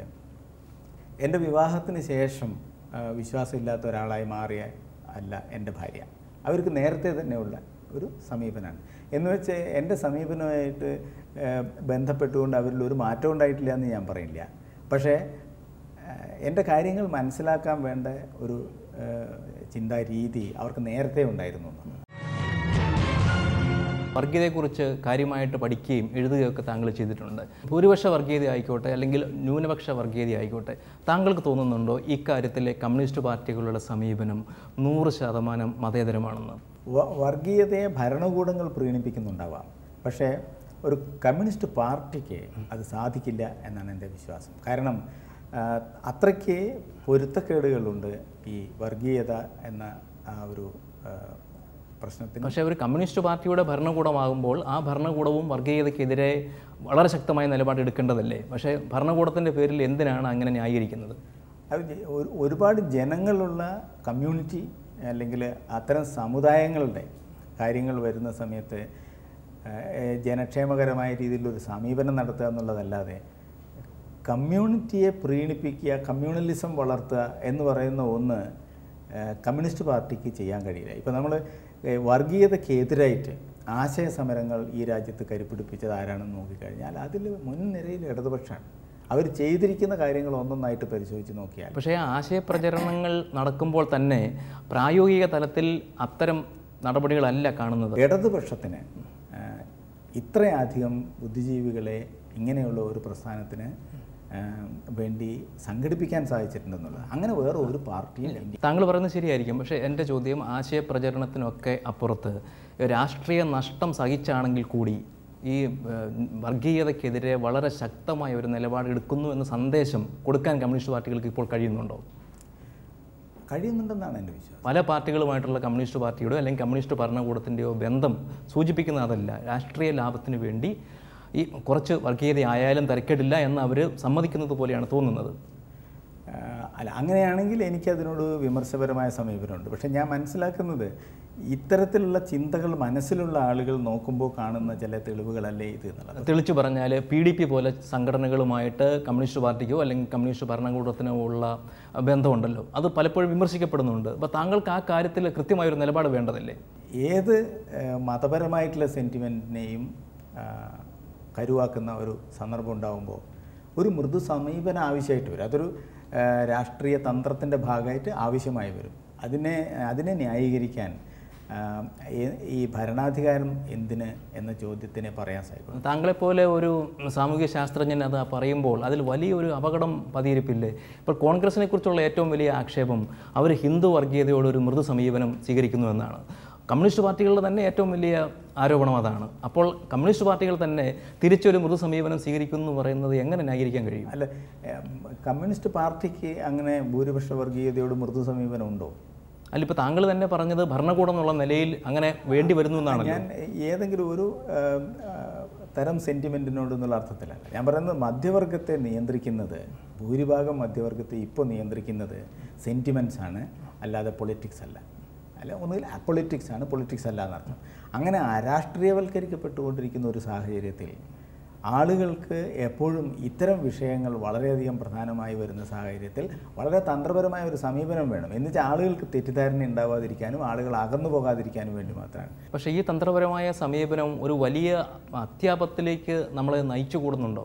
Speaker 2: എൻ്റെ വിവാഹത്തിന് ശേഷം ആ, വിശ്വാസമില്ലാത്ത ഒരാളായി മാറിയ അല്ല എൻ്റെ ഭാര്യ അവർക്ക് നേരത്തെ തന്നെയുള്ള ഒരു സമീപനമാണ് എന്ന് വെച്ച് എൻ്റെ സമീപനമായിട്ട് ആ, ബന്ധപ്പെട്ടുകൊണ്ട് അവരിൽ ഒരു മാറ്റം ഉണ്ടായിട്ടില്ല എന്ന് ഞാൻ പറയില്ല പക്ഷേ ആ, എൻ്റെ കാര്യങ്ങൾ മനസ്സിലാക്കാൻ വേണ്ട ഒരു ആ, ചിന്താ രീതി അവർക്ക് നേരത്തെ ഉണ്ടായിരുന്നു എന്നുള്ളതാണ്
Speaker 1: വർഗീയതയെക്കുറിച്ച് കാര്യമായിട്ട് പഠിക്കുകയും എഴുതുകയൊക്കെ താങ്കൾ ചെയ്തിട്ടുണ്ട് ഭൂരിപക്ഷ വർഗീയത ആയിക്കോട്ടെ അല്ലെങ്കിൽ ന്യൂനപക്ഷ വർഗീയത ആയിക്കോട്ടെ താങ്കൾക്ക് തോന്നുന്നുണ്ടോ ഇക്കാര്യത്തിലെ കമ്മ്യൂണിസ്റ്റ് പാർട്ടികളുടെ സമീപനം നൂറ് ശതമാനം മതേതരമാണെന്ന്
Speaker 2: വ- വർഗീയതയെ ഭരണകൂടങ്ങൾ പ്രീണിപ്പിക്കുന്നുണ്ടാവാം പക്ഷേ ഒരു കമ്മ്യൂണിസ്റ്റ് പാർട്ടിക്ക് അത് സാധിക്കില്ല എന്നാണ് എൻ്റെ വിശ്വാസം കാരണം ആ, അത്രയ്ക്ക് പൊരുത്തക്കേടുകളുണ്ട് ഈ വർഗീയത എന്ന ആ ഒരു ആ, പ്രശ്നത്തിന്
Speaker 1: പക്ഷേ ഒരു കമ്മ്യൂണിസ്റ്റ് പാർട്ടിയുടെ ഭരണകൂടമാകുമ്പോൾ ആ ഭരണകൂടവും വർഗീയതയ്ക്കെതിരെ വളരെ ശക്തമായ നിലപാട് എടുക്കേണ്ടതല്ലേ പക്ഷേ ഭരണകൂടത്തിൻ്റെ പേരിൽ എന്തിനാണ് അങ്ങനെ ന്യായീകരിക്കുന്നത്
Speaker 2: അത് ജ- ഒരു- ഒരുപാട് ജനങ്ങളുള്ള കമ്മ്യൂണിറ്റി അല്ലെങ്കിൽ അത്തരം സമുദായങ്ങളുടെ കാര്യങ്ങൾ വരുന്ന സമയത്ത് ഏഹ്, ജനക്ഷേമകരമായ രീതിയിലൊരു സമീപനം നടത്തുക എന്നുള്ളതല്ലാതെ കമ്മ്യൂണിറ്റിയെ പ്രീണിപ്പിക്കുക കമ്മ്യൂണലിസം വളർത്തുക എന്ന് പറയുന്ന ഒന്ന് ഏഹ്, കമ്മ്യൂണിസ്റ്റ് പാർട്ടിക്ക് ചെയ്യാൻ കഴിയില്ല ഇപ്പോൾ നമ്മൾ വർഗീയതയ്ക്കെതിരായിട്ട് ആശയ സമരങ്ങൾ ഈ രാജ്യത്ത് കരുപിടിപ്പിച്ചത് ആരാണെന്ന് നോക്കിക്കഴിഞ്ഞാൽ അതിൽ മുൻനിരയിൽ ഇടതുപക്ഷമാണ് അവർ ചെയ്തിരിക്കുന്ന കാര്യങ്ങൾ ഒന്നൊന്നായിട്ട് പരിശോധിച്ച് നോക്കിയാൽ
Speaker 1: പക്ഷേ ആ ആശയപ്രചരണങ്ങൾ നടക്കുമ്പോൾ തന്നെ പ്രായോഗിക തലത്തിൽ അത്തരം നടപടികളല്ല കാണുന്നത്
Speaker 2: ഇടതുപക്ഷത്തിന് ആ, ഇത്രയധികം ബുദ്ധിജീവികളെ ഇങ്ങനെയുള്ള ഒരു പ്രസ്ഥാനത്തിന് ആ, വേണ്ടി സംഘടിപ്പിക്കാൻ സാധിച്ചിട്ടുണ്ടെന്നുള്ളത് അങ്ങനെ വേറെ ഒരു പാർട്ടിയും ഇന്ത്യ
Speaker 1: താങ്കൾ പറയുന്നത് ശരിയായിരിക്കും പക്ഷേ എൻ്റെ ചോദ്യം ആശയപ്രചരണത്തിനൊക്കെ അപ്പുറത്ത് രാഷ്ട്രീയ നഷ്ടം സഹിച്ചാണെങ്കിൽ കൂടി ഈ ഏഹ്, വർഗീയതയ്ക്കെതിരെ വളരെ ശക്തമായ ഒരു നിലപാട് എടുക്കുന്നു എന്ന സന്ദേശം കൊടുക്കാൻ കമ്മ്യൂണിസ്റ്റ് പാർട്ടികൾക്ക് ഇപ്പോൾ കഴിയുന്നുണ്ടോ
Speaker 2: കഴിയുന്നുണ്ടെന്നാണ് എൻ്റെ വിശ്വാസം
Speaker 1: പല പാർട്ടികളുമായിട്ടുള്ള കമ്മ്യൂണിസ്റ്റ് പാർട്ടിയുടെയോ അല്ലെങ്കിൽ കമ്മ്യൂണിസ്റ്റ് ഭരണകൂടത്തിൻ്റെയോ ബന്ധം സൂചിപ്പിക്കുന്ന അതല്ല രാഷ്ട്രീയ ലാഭത്തിന് വേണ്ടി ഈ കുറച്ച് വർഗീയത ആയാലും തിരക്കേടില്ല എന്ന് അവർ സമ്മതിക്കുന്നത് പോലെയാണ് തോന്നുന്നത്
Speaker 2: ആ, അല്ല അങ്ങനെയാണെങ്കിൽ എനിക്കതിനോട് വിമർശപരമായ സമീപനമുണ്ട് പക്ഷേ ഞാൻ മനസ്സിലാക്കുന്നത് ഇത്തരത്തിലുള്ള ചിന്തകൾ മനസ്സിലുള്ള ആളുകൾ നോക്കുമ്പോൾ കാണുന്ന ചില തെളിവുകളല്ലേ ഇത് എന്നുള്ളത്
Speaker 1: തെളിച്ചു പറഞ്ഞാൽ പി ഡി പി പോലെ സംഘടനകളുമായിട്ട് കമ്മ്യൂണിസ്റ്റ് പാർട്ടിക്കോ അല്ലെങ്കിൽ കമ്മ്യൂണിസ്റ്റ് ഭരണകൂടത്തിനോ ഉള്ള ബന്ധമുണ്ടല്ലോ അത് പലപ്പോഴും വിമർശിക്കപ്പെടുന്നുണ്ട് അപ്പോൾ താങ്കൾക്ക് ആ കാര്യത്തിൽ കൃത്യമായൊരു നിലപാട് വേണ്ടതല്ലേ
Speaker 2: ഏത് ആ, മതപരമായിട്ടുള്ള സെൻറ്റിമെൻറ്റിനെയും കരുവാക്കുന്ന ഒരു സന്ദർഭം ഉണ്ടാകുമ്പോൾ ഒരു മൃദു സമീപനം ആവശ്യമായിട്ട് വരും അതൊരു ആ, രാഷ്ട്രീയ തന്ത്രത്തിൻ്റെ ഭാഗമായിട്ട് ആവശ്യമായി വരും അതിനെ അതിനെ ന്യായീകരിക്കാൻ ആ, ഈ- ഈ ഭരണാധികാരം എന്തിന് എന്ന ചോദ്യത്തിനെ പറയാൻ സാധിക്കും
Speaker 1: താങ്കളെപ്പോലെ ഒരു സാമൂഹ്യ ശാസ്ത്രജ്ഞൻ അത് പറയുമ്പോൾ അതിൽ വലിയൊരു അപകടം പതിയിരിപ്പില്ലേ ഇപ്പോൾ കോൺഗ്രസിനെ കുറിച്ചുള്ള ഏറ്റവും വലിയ ആക്ഷേപം അവർ ഹിന്ദു വർഗീയതയോട് ഒരു മൃദു സമീപനം സ്വീകരിക്കുന്നു എന്നാണ് കമ്മ്യൂണിസ്റ്റ് പാർട്ടികളുടെ തന്നെ ഏറ്റവും വലിയ ആരോപണം അതാണ് അപ്പോൾ കമ്മ്യൂണിസ്റ്റ് പാർട്ടികൾ തന്നെ തിരിച്ചൊരു മൃദു സമീപനം സ്വീകരിക്കുന്നു എന്ന് പറയുന്നത് എങ്ങനെ ന്യായീകരിക്കാൻ കഴിയും
Speaker 2: അല്ല ഏം, കമ്മ്യൂണിസ്റ്റ് പാർട്ടിക്ക് അങ്ങനെ ഭൂരിപക്ഷ വർഗീയതയോട് മൃദു സമീപനം ഉണ്ടോ
Speaker 1: അല്ല ഇപ്പോൾ താങ്കൾ തന്നെ പറഞ്ഞത് ഭരണകൂടം എന്നുള്ള നിലയിൽ അങ്ങനെ വേണ്ടി വരുന്നു എന്നാണല്ലോ
Speaker 2: ഞാൻ ഏതെങ്കിലും ഒരു ഏം, ആ, തരം സെൻറ്റിമെൻറ്റിനോട് എന്നുള്ള അർത്ഥത്തിലല്ല ഞാൻ പറയുന്നത് മധ്യവർഗത്തെ നിയന്ത്രിക്കുന്നത് ഭൂരിഭാഗം മധ്യവർഗത്തെ ഇപ്പോൾ നിയന്ത്രിക്കുന്നത് സെൻറ്റിമെൻറ്റ്സ് ആണ് അല്ലാതെ പൊളിറ്റിക്സ് അല്ല അല്ല ഒന്നുകിൽ അപൊളിറ്റിക്സ് ആണ് പൊളിറ്റിക്സ് അല്ല എന്നർത്ഥം അങ്ങനെ അരാഷ്ട്രീയവൽക്കരിക്കപ്പെട്ടുകൊണ്ടിരിക്കുന്ന ഒരു സാഹചര്യത്തിൽ ആളുകൾക്ക് എപ്പോഴും ഇത്തരം വിഷയങ്ങൾ വളരെയധികം പ്രധാനമായി വരുന്ന സാഹചര്യത്തിൽ വളരെ തന്ത്രപരമായ ഒരു സമീപനം വേണം എന്നുവെച്ചാൽ ആളുകൾക്ക് തെറ്റിദ്ധാരണ ഉണ്ടാവാതിരിക്കാനും ആളുകൾ അകന്നു പോകാതിരിക്കാനും വേണ്ടി മാത്രമാണ്
Speaker 1: പക്ഷേ ഈ തന്ത്രപരമായ സമീപനം ഒരു വലിയ അത്യാപത്തിലേക്ക് നമ്മളെ നയിച്ചു കൂടുന്നുണ്ടോ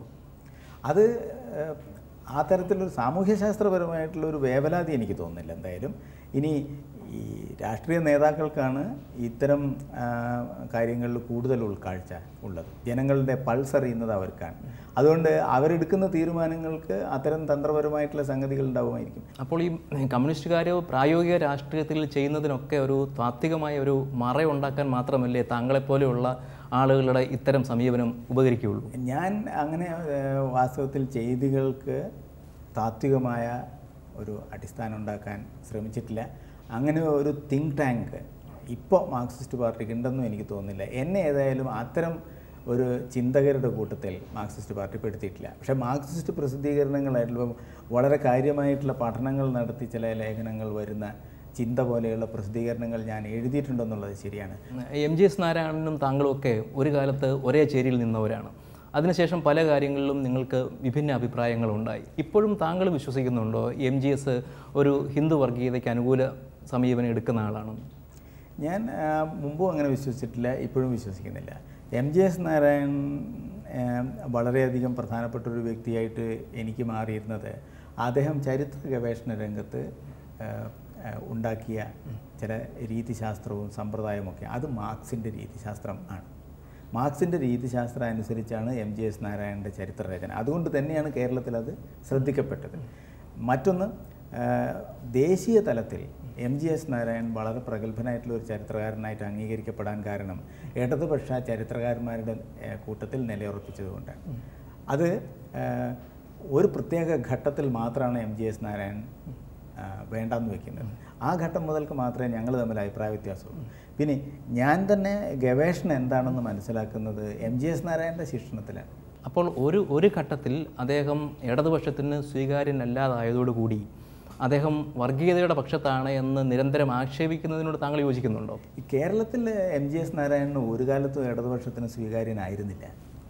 Speaker 2: അത് ഏഹ്, ആ തരത്തിലൊരു സാമൂഹ്യശാസ്ത്രപരമായിട്ടുള്ള ഒരു വേവലാതി എനിക്ക് തോന്നുന്നില്ല എന്തായാലും ഇനി ഈ രാഷ്ട്രീയ നേതാക്കൾക്കാണ് ഇത്തരം ആ, കാര്യങ്ങളിൽ കൂടുതൽ ഉൾക്കാഴ്ച ഉള്ളത് ജനങ്ങളുടെ പൾസ് അറിയുന്നത് അവർക്കാണ് അതുകൊണ്ട് അവരെടുക്കുന്ന തീരുമാനങ്ങൾക്ക് അത്തരം തന്ത്രപരമായിട്ടുള്ള സംഗതികൾ ഉണ്ടാവുമായിരിക്കും
Speaker 1: അപ്പോൾ ഈ കമ്മ്യൂണിസ്റ്റുകാർ പ്രായോഗിക രാഷ്ട്രീയത്തിൽ ചെയ്യുന്നതിനൊക്കെ ഒരു താത്വികമായ ഒരു മറയുണ്ടാക്കാൻ മാത്രമല്ലേ താങ്കളെപ്പോലെയുള്ള ആളുകളുടെ ഇത്തരം സമീപനം ഉപകരിക്കുകയുള്ളൂ
Speaker 2: ഞാൻ അങ്ങനെ ഏഹ്, വാസ്തവത്തിൽ ചെയ്തികൾക്ക് താത്വികമായ ഒരു അടിസ്ഥാനം ഉണ്ടാക്കാൻ ശ്രമിച്ചിട്ടില്ല അങ്ങനെ ഒരു തിങ്ക് ടാങ്ക് ഇപ്പോൾ മാർക്സിസ്റ്റ് പാർട്ടിക്ക് ഉണ്ടെന്നും എനിക്ക് തോന്നുന്നില്ല എന്നെ ഏതായാലും അത്തരം ഒരു ചിന്തകരുടെ കൂട്ടത്തിൽ മാർക്സിസ്റ്റ് പാർട്ടി പെടുത്തിയിട്ടില്ല പക്ഷേ മാർക്സിസ്റ്റ് പ്രസിദ്ധീകരണങ്ങളായിട്ടുള്ള വളരെ കാര്യമായിട്ടുള്ള പഠനങ്ങൾ നടത്തി ചില ലേഖനങ്ങൾ വരുന്ന ചിന്ത പോലെയുള്ള പ്രസിദ്ധീകരണങ്ങൾ ഞാൻ എഴുതിയിട്ടുണ്ടെന്നുള്ളത് ശരിയാണ്
Speaker 1: എം ജി എസ് നാരായണനും താങ്കളുമൊക്കെ ഒരു കാലത്ത് ഒരേ ചേരിയിൽ നിന്നവരാണ് അതിനുശേഷം പല കാര്യങ്ങളിലും നിങ്ങൾക്ക് വിഭിന്ന അഭിപ്രായങ്ങളുണ്ടായി ഇപ്പോഴും താങ്കൾ വിശ്വസിക്കുന്നുണ്ടോ എം ജി എസ് ഒരു ഹിന്ദു വർഗീയതയ്ക്ക് അനുകൂല സമീപനം എടുക്കുന്ന ആളാണ്
Speaker 2: ഞാൻ ആ, മുമ്പും അങ്ങനെ വിശ്വസിച്ചിട്ടില്ല ഇപ്പോഴും വിശ്വസിക്കുന്നില്ല എം ജെ എസ് നാരായൺ ആ, വളരെയധികം പ്രധാനപ്പെട്ട ഒരു വ്യക്തിയായിട്ട് എനിക്ക് മാറിയിരുന്നത് അദ്ദേഹം ചരിത്ര ഗവേഷണ രംഗത്ത് ആ, ആ, ഉണ്ടാക്കിയ ചില രീതിശാസ്ത്രവും സമ്പ്രദായമൊക്കെ അത് മാർക്സിൻ്റെ രീതിശാസ്ത്രം ആണ് മാർക്സിൻ്റെ രീതിശാസ്ത്രം അനുസരിച്ചാണ് എം ജി എസ് നാരായണൻ്റെ ചരിത്രരചന അതുകൊണ്ട് തന്നെയാണ് കേരളത്തിൽ അത് ശ്രദ്ധിക്കപ്പെട്ടത് മറ്റൊന്ന് ആ, ദേശീയ തലത്തിൽ എം ജി എസ് നാരായൺ വളരെ പ്രഗത്ഭനായിട്ടുള്ള ഒരു ചരിത്രകാരനായിട്ട് അംഗീകരിക്കപ്പെടാൻ കാരണം ഇടതുപക്ഷ ചരിത്രകാരന്മാരുടെ ആ, കൂട്ടത്തിൽ നിലയുറപ്പിച്ചതുകൊണ്ടാണ് അത് ആ, ഒരു പ്രത്യേക ഘട്ടത്തിൽ മാത്രമാണ് എം ജി എസ് നാരായൺ ആ, വേണ്ടാന്ന് വെക്കുന്നത് ആ ഘട്ടം മുതൽക്ക് മാത്രമേ ഞങ്ങൾ തമ്മിൽ അഭിപ്രായ വ്യത്യാസമുള്ളൂ പിന്നെ ഞാൻ തന്നെ ഗവേഷണം എന്താണെന്ന് മനസ്സിലാക്കുന്നത് എം ജി എസ് നാരായണൻ്റെ ശിക്ഷണത്തിലാണ്
Speaker 1: അപ്പോൾ ഒരു ഒരു ഘട്ടത്തിൽ അദ്ദേഹം ഇടതുപക്ഷത്തിന് സ്വീകാര്യനല്ലാതായതോടുകൂടി അദ്ദേഹം വർഗീയതയുടെ പക്ഷത്താണ് എന്ന് നിരന്തരം ആക്ഷേപിക്കുന്നതിനോട് താങ്കൾ യോജിക്കുന്നുണ്ടോ
Speaker 2: ഈ കേരളത്തിൽ എം ജി എസ് നാരായണന് ഒരു കാലത്തും ഇടതുപക്ഷത്തിന് സ്വീകാര്യനായിരുന്നില്ല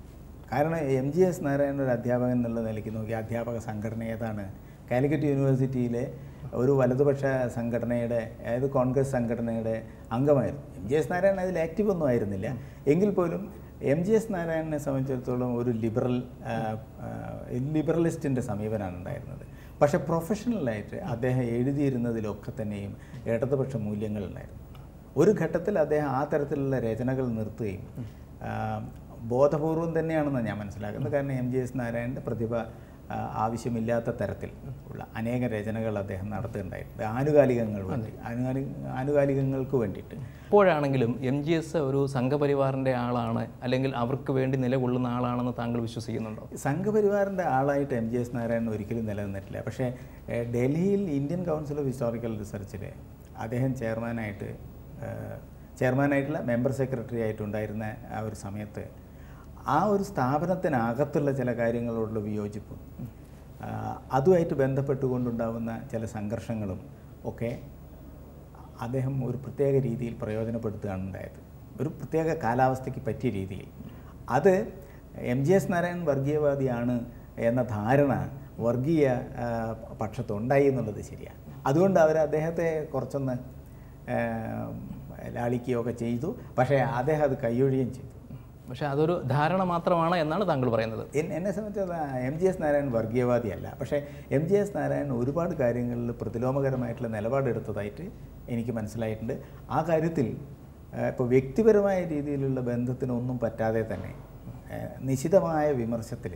Speaker 2: കാരണം എം ജി എസ് നാരായണൻ ഒരു അധ്യാപകൻ എന്നുള്ള നിലയ്ക്ക് നോക്കി അധ്യാപക സംഘടന ഏതാണ് കാലിക്കറ്റ് യൂണിവേഴ്സിറ്റിയിലെ ഒരു വലതുപക്ഷ സംഘടനയുടെ അതായത് കോൺഗ്രസ് സംഘടനയുടെ അംഗമായിരുന്നു എം ജി എസ് നാരായണൻ അതിൽ ആക്റ്റീവ് ഒന്നും ആയിരുന്നില്ല എങ്കിൽ പോലും എം ജി എസ് നാരായണനെ സംബന്ധിച്ചിടത്തോളം ഒരു ലിബറൽ ആ, ആ, ലിബറലിസ്റ്റിൻ്റെ സമീപനമാണ് ഉണ്ടായിരുന്നത് പക്ഷേ പ്രൊഫഷണലായിട്ട് അദ്ദേഹം എഴുതിയിരുന്നതിലൊക്കെ തന്നെയും ഇടതുപക്ഷ മൂല്യങ്ങളുണ്ടായിരുന്നു ഒരു ഘട്ടത്തിൽ അദ്ദേഹം ആ തരത്തിലുള്ള രചനകൾ നിർത്തുകയും ആ, ബോധപൂർവം തന്നെയാണെന്ന് ഞാൻ മനസ്സിലാക്കുന്നത് കാരണം എം ജി എസ് നാരായണൻ്റെ പ്രതിഭ ആ, ആവശ്യമില്ലാത്ത തരത്തിൽ ഉള്ള അനേക രചനകൾ അദ്ദേഹം നടത്തുകയുണ്ടായിട്ടുണ്ട് ആനുകാലികങ്ങൾ വേണ്ടി ആനുകാലി ആനുകാലികങ്ങൾക്ക് വേണ്ടിയിട്ട്
Speaker 1: ഇപ്പോഴാണെങ്കിലും എം ജി എസ് ഒരു സംഘപരിവാറിൻ്റെ ആളാണ് അല്ലെങ്കിൽ അവർക്ക് വേണ്ടി നിലകൊള്ളുന്ന ആളാണെന്ന് താങ്കൾ വിശ്വസിക്കുന്നുണ്ടോ
Speaker 2: സംഘപരിവാറിൻ്റെ ആളായിട്ട് എം ജി എസ് നാരായണൻ ഒരിക്കലും നിലനിന്നിട്ടില്ല പക്ഷേ ഏഹ്, ഡൽഹിയിൽ ഇന്ത്യൻ കൗൺസിൽ ഓഫ് ഹിസ്റ്റോറിക്കൽ റിസർച്ചിൽ അദ്ദേഹം ചെയർമാനായിട്ട് ഏഹ്, ചെയർമാനായിട്ടുള്ള മെമ്പർ സെക്രട്ടറി ആയിട്ടുണ്ടായിരുന്ന ആ ഒരു സമയത്ത് ആ ഒരു സ്ഥാപനത്തിനകത്തുള്ള ചില കാര്യങ്ങളോടുള്ള വിയോജിപ്പ് ആ, അതുമായിട്ട് ബന്ധപ്പെട്ടുകൊണ്ടുണ്ടാകുന്ന ചില സംഘർഷങ്ങളും ഒക്കെ അദ്ദേഹം ഒരു പ്രത്യേക രീതിയിൽ പ്രയോജനപ്പെടുത്തുകയാണ് ഉണ്ടായത് ഒരു പ്രത്യേക കാലാവസ്ഥയ്ക്ക് പറ്റിയ രീതിയിൽ അത് എം ജി എസ് നാരായണൻ വർഗീയവാദിയാണ് എന്ന ധാരണ വർഗീയ ആ, പക്ഷത്തുണ്ടായി എന്നുള്ളത് ശരിയാണ് അതുകൊണ്ട് അവർ അദ്ദേഹത്തെ കുറച്ചൊന്ന് ആ, ലാളിക്കുകയൊക്കെ ചെയ്തു പക്ഷേ അദ്ദേഹം അത് കൈയൊഴിയുകയും ചെയ്തു
Speaker 1: പക്ഷേ അതൊരു ധാരണ മാത്രമാണ് എന്നാണ് താങ്കൾ പറയുന്നത്
Speaker 2: എൻ- എന്നെ സംബന്ധിച്ചിടത്തോളം എം ജി എസ് നാരായണൻ വർഗീയവാദിയല്ല പക്ഷേ എം ജി എസ് നാരായണൻ ഒരുപാട് കാര്യങ്ങളിൽ പ്രതിലോമകരമായിട്ടുള്ള നിലപാടെടുത്തതായിട്ട് എനിക്ക് മനസ്സിലായിട്ടുണ്ട് ആ കാര്യത്തിൽ ഇപ്പോൾ വ്യക്തിപരമായ രീതിയിലുള്ള ബന്ധത്തിനൊന്നും പറ്റാതെ തന്നെ ഏഹ്, നിശിതമായ വിമർശത്തിൽ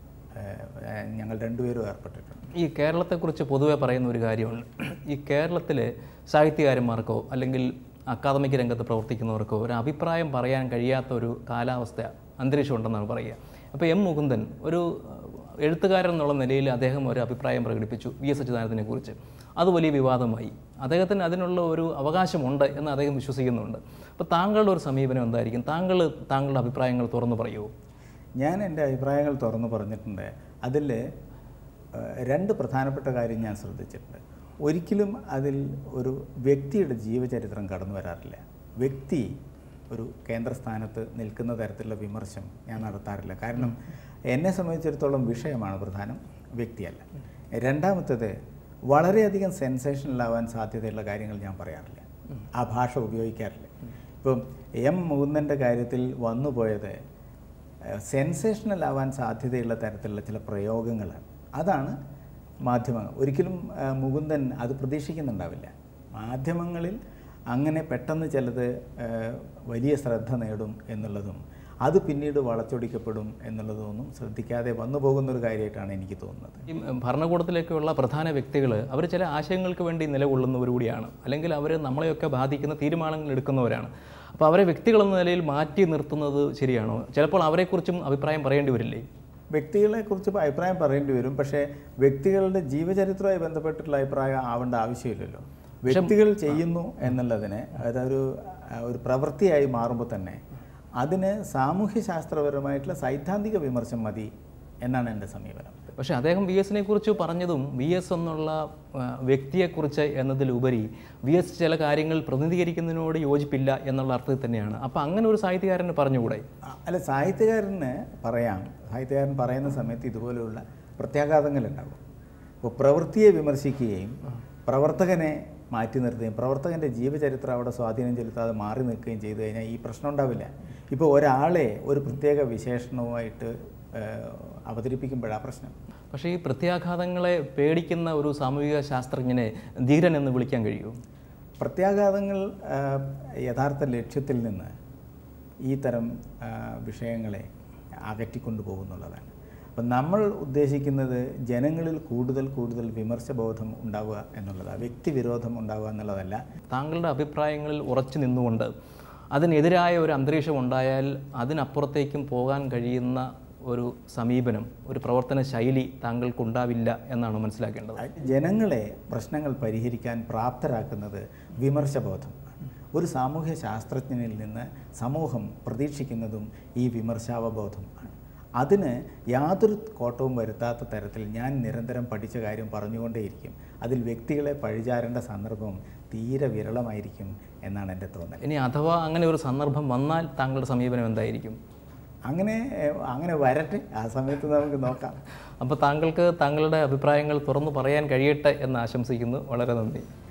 Speaker 2: ഞങ്ങൾ രണ്ടുപേരും ഏർപ്പെട്ടിട്ടുണ്ട്
Speaker 1: ഈ കേരളത്തെക്കുറിച്ച് പൊതുവെ പറയുന്ന ഒരു കാര്യമുണ്ട് ഈ കേരളത്തിലെ സാഹിത്യകാരന്മാർക്കോ അല്ലെങ്കിൽ അക്കാദമിക് രംഗത്ത് പ്രവർത്തിക്കുന്നവർക്കോ ഒരു അഭിപ്രായം പറയാൻ കഴിയാത്ത ഒരു കാലാവസ്ഥ അന്തരീക്ഷം ഉണ്ടെന്നാണ് പറയുക അപ്പോൾ എം മുകുന്ദൻ ഒരു അഹ്, എഴുത്തുകാരൻ എന്നുള്ള നിലയിൽ അദ്ദേഹം ഒരു അഭിപ്രായം പ്രകടിപ്പിച്ചു വി എസ് അച്യുതാനന്ദനെ കുറിച്ച് അത് വലിയ വിവാദമായി അദ്ദേഹത്തിന് അതിനുള്ള ഒരു അവകാശമുണ്ട് എന്ന് അദ്ദേഹം വിശ്വസിക്കുന്നുണ്ട് അപ്പോൾ താങ്കളുടെ ഒരു സമീപനം എന്തായിരിക്കും താങ്കൾ താങ്കളുടെ അഭിപ്രായങ്ങൾ തുറന്നു പറയുമോ
Speaker 2: ഞാൻ എൻ്റെ അഭിപ്രായങ്ങൾ തുറന്നു പറഞ്ഞിട്ടുണ്ട് അതിൽ രണ്ട് പ്രധാനപ്പെട്ട കാര്യം ഞാൻ ശ്രദ്ധിച്ചിട്ടുണ്ട് ഒരിക്കലും അതിൽ ഒരു വ്യക്തിയുടെ ജീവചരിത്രം കടന്നു വരാറില്ല വ്യക്തി ഒരു കേന്ദ്രസ്ഥാനത്ത് നിൽക്കുന്ന തരത്തിലുള്ള വിമർശം ഞാൻ നടത്താറില്ല കാരണം എന്നെ സംബന്ധിച്ചിടത്തോളം വിഷയമാണ് പ്രധാനം വ്യക്തിയല്ല രണ്ടാമത്തേത് വളരെയധികം സെൻസേഷനലാവാൻ സാധ്യതയുള്ള കാര്യങ്ങൾ ഞാൻ പറയാറില്ല ആ ഭാഷ ഉപയോഗിക്കാറില്ല ഇപ്പം എം മുകുന്ദൻ്റെ കാര്യത്തിൽ വന്നുപോയത് സെൻസേഷണൽ ആവാൻ സാധ്യതയുള്ള തരത്തിലുള്ള ചില പ്രയോഗങ്ങളാണ് അതാണ് മാധ്യമങ്ങൾ ഒരിക്കലും ആ, മുകുന്ദൻ അത് പ്രതീക്ഷിക്കുന്നുണ്ടാവില്ല മാധ്യമങ്ങളിൽ അങ്ങനെ പെട്ടെന്ന് ചിലത് ആ, വലിയ ശ്രദ്ധ നേടും എന്നുള്ളതും അത് പിന്നീട് വളച്ചൊടിക്കപ്പെടും എന്നുള്ളതൊന്നും ശ്രദ്ധിക്കാതെ വന്നു പോകുന്ന ഒരു കാര്യമായിട്ടാണ് എനിക്ക് തോന്നുന്നത്
Speaker 1: ഈ ഭരണകൂടത്തിലേക്കുള്ള പ്രധാന വ്യക്തികൾ അവർ ചില ആശയങ്ങൾക്ക് വേണ്ടി നിലകൊള്ളുന്നവർ കൂടിയാണ് അല്ലെങ്കിൽ അവർ നമ്മളെയൊക്കെ ബാധിക്കുന്ന തീരുമാനങ്ങൾ എടുക്കുന്നവരാണ് അപ്പോൾ അവരെ വ്യക്തികളെന്ന നിലയിൽ മാറ്റി നിർത്തുന്നത് ശരിയാണോ ചിലപ്പോൾ അവരെക്കുറിച്ചും അഭിപ്രായം പറയേണ്ടി വരില്ലേ
Speaker 2: വ്യക്തികളെക്കുറിച്ച് ഇപ്പം അഭിപ്രായം പറയേണ്ടി വരും പക്ഷേ വ്യക്തികളുടെ ജീവചരിത്രവുമായി ബന്ധപ്പെട്ടിട്ടുള്ള അഭിപ്രായം ആവേണ്ട ആവശ്യമില്ലല്ലോ വ്യക്തികൾ ചെയ്യുന്നു എന്നുള്ളതിന് അതൊരു ആ, ഒരു പ്രവൃത്തിയായി മാറുമ്പോൾ തന്നെ അതിന് സാമൂഹ്യശാസ്ത്രപരമായിട്ടുള്ള സൈദ്ധാന്തിക വിമർശം മതി എന്നാണ് എൻ്റെ സമീപനം
Speaker 1: പക്ഷേ അദ്ദേഹം വി എസിനെ കുറിച്ച് പറഞ്ഞതും വി എസ് എന്നുള്ള ആ, വ്യക്തിയെക്കുറിച്ച് എന്നതിലുപരി വി എസ് ചില കാര്യങ്ങൾ പ്രതിനിധീകരിക്കുന്നതിനോട് യോജിപ്പില്ല എന്നുള്ള അർത്ഥത്തിൽ തന്നെയാണ് അപ്പോൾ അങ്ങനെ ഒരു സാഹിത്യകാരന് പറഞ്ഞുകൂടെ
Speaker 2: ആ, അല്ല സാഹിത്യകാരന് പറയാം സാഹിത്യകാരൻ പറയുന്ന സമയത്ത് ഇതുപോലെയുള്ള പ്രത്യാഘാതങ്ങളുണ്ടാകും ഇപ്പോൾ പ്രവൃത്തിയെ വിമർശിക്കുകയും പ്രവർത്തകനെ മാറ്റി നിർത്തുകയും പ്രവർത്തകൻ്റെ ജീവചരിത്രം അവിടെ സ്വാധീനം ചെലുത്താതെ മാറി നിൽക്കുകയും ചെയ്തു കഴിഞ്ഞാൽ ഈ പ്രശ്നം ഉണ്ടാവില്ല ഇപ്പോൾ ഒരാളെ ഒരു പ്രത്യേക വിശേഷണവുമായിട്ട് ഏഹ്, അവതരിപ്പിക്കുമ്പോഴാണ് പ്രശ്നം
Speaker 1: പക്ഷേ ഈ പ്രത്യാഘാതങ്ങളെ പേടിക്കുന്ന ഒരു സാമൂഹിക ശാസ്ത്രജ്ഞനെ ധീരൻ എന്ന് വിളിക്കാൻ കഴിയുമോ
Speaker 2: പ്രത്യാഘാതങ്ങൾ ആ, യഥാർത്ഥ ലക്ഷ്യത്തിൽ നിന്ന് ഈ തരം ആ, വിഷയങ്ങളെ അകറ്റിക്കൊണ്ടു പോകുന്നുള്ളതാണ് അപ്പം നമ്മൾ ഉദ്ദേശിക്കുന്നത് ജനങ്ങളിൽ കൂടുതൽ കൂടുതൽ വിമർശബോധം ഉണ്ടാവുക എന്നുള്ളതാണ് വ്യക്തിവിരോധം ഉണ്ടാവുക എന്നുള്ളതല്ല
Speaker 1: താങ്കളുടെ അഭിപ്രായങ്ങളിൽ ഉറച്ചു നിന്നുകൊണ്ട് അതിനെതിരായ ഒരു അന്തരീക്ഷം ഉണ്ടായാൽ അതിനപ്പുറത്തേക്കും പോകാൻ കഴിയുന്ന ഒരു സമീപനം ഒരു പ്രവർത്തന ശൈലി താങ്കൾക്കുണ്ടാവില്ല എന്നാണ് മനസ്സിലാക്കേണ്ടത്
Speaker 2: ജനങ്ങളെ പ്രശ്നങ്ങൾ പരിഹരിക്കാൻ പ്രാപ്തരാക്കുന്നത് വിമർശബോധം ഒരു സാമൂഹ്യ ശാസ്ത്രജ്ഞനിൽ നിന്ന് സമൂഹം പ്രതീക്ഷിക്കുന്നതും ഈ വിമർശാവബോധം ആണ് അതിന് യാതൊരു കോട്ടവും വരുത്താത്ത തരത്തിൽ ഞാൻ നിരന്തരം പഠിച്ച കാര്യം പറഞ്ഞുകൊണ്ടേയിരിക്കും അതിൽ വ്യക്തികളെ പഴിചാരേണ്ട സന്ദർഭം തീരെ വിരളമായിരിക്കും എന്നാണ് എൻ്റെ തോന്നൽ
Speaker 1: ഇനി അഥവാ അങ്ങനെ ഒരു സന്ദർഭം വന്നാൽ താങ്കളുടെ സമീപനം എന്തായിരിക്കും
Speaker 2: അങ്ങനെ ഏഹ്, അങ്ങനെ വരട്ടെ ആ സമയത്ത് നമുക്ക് നോക്കാം
Speaker 1: അപ്പോൾ താങ്കൾക്ക് താങ്കളുടെ അഭിപ്രായങ്ങൾ തുറന്നു പറയാൻ കഴിയട്ടെ എന്ന് ആശംസിക്കുന്നു വളരെ നന്ദി